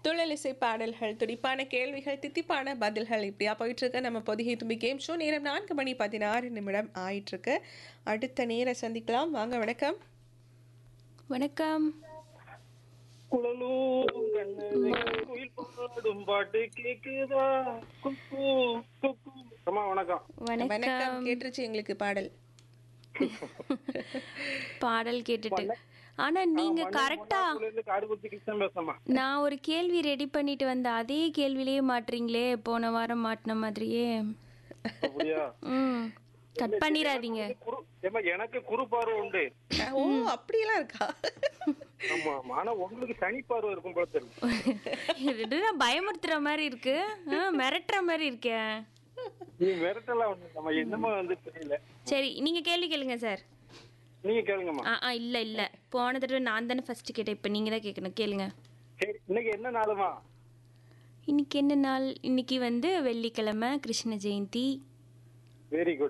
துள்ளலிசை பாடல்கள் துடிப்பான கேள்விகள் தித்திப்பான பதில்கள் இப்படியா போயிட்டு இருக்கு நம்ம பொதிகை தும்பி கேம் ஷோ நேரம் நான்கு மணி பதினாறு நிமிடம் ஆயிட்டு இருக்கு அடுத்த நேர சந்திக்கலாம் வாங்க வணக்கம் வணக்கம் குழலூரும் கண்ணனை குயில் பாடும் பாட்டு கேக்குதா குக்கு குக்கு அம்மா வணக்கம் வணக்கம் வணக்கம் கேட்டுருச்சு எங்களுக்கு பாடல் பாடல் கேட்டுட்டு ஆனா நீங்க கரெக்டா இருந்து காடுபுத்தி கிருஷ்ணன் பேசமா நான் ஒரு கேள்வி ரெடி பண்ணிட்டு வந்த அதே கேள்வியிலேயே மாட்டுறீங்களே போன வாரம் மாட்டின மாதிரியே அப்படியா ம் கட் பண்ணிடாதீங்க குரு ஏம்மா எனக்கு குறு பார்வை உண்டு ஓ அப்படியெல்லாம் இருக்கா ஆமா ஆமா ஆனா உங்களுக்கு சனி பார்வை இருக்கும் போல தெரியும் இது நான் பயமுறுத்துற மாதிரி இருக்கு ஆ, மிரட்டுற மாதிரி இருக்கே நீ மிரட்டலாம் ஒண்ணு நம்ம என்னமா வந்து தெரியல சரி நீங்க கேள்வி கேளுங்க சார் நீங்க கேளுங்கம்மா ஆ ஆ இல்ல இல்ல போன தடவை நான் தானே ஃபர்ஸ்ட் கேட்டேன் இப்போ நீங்க தான் கேட்கணும் கேளுங்க சரி இன்னைக்கு என்ன நாளுமா இன்னைக்கு என்ன நாள் இன்னைக்கு வந்து வெள்ளிக்கிழமை கிருஷ்ண ஜெயந்தி வெரி குட்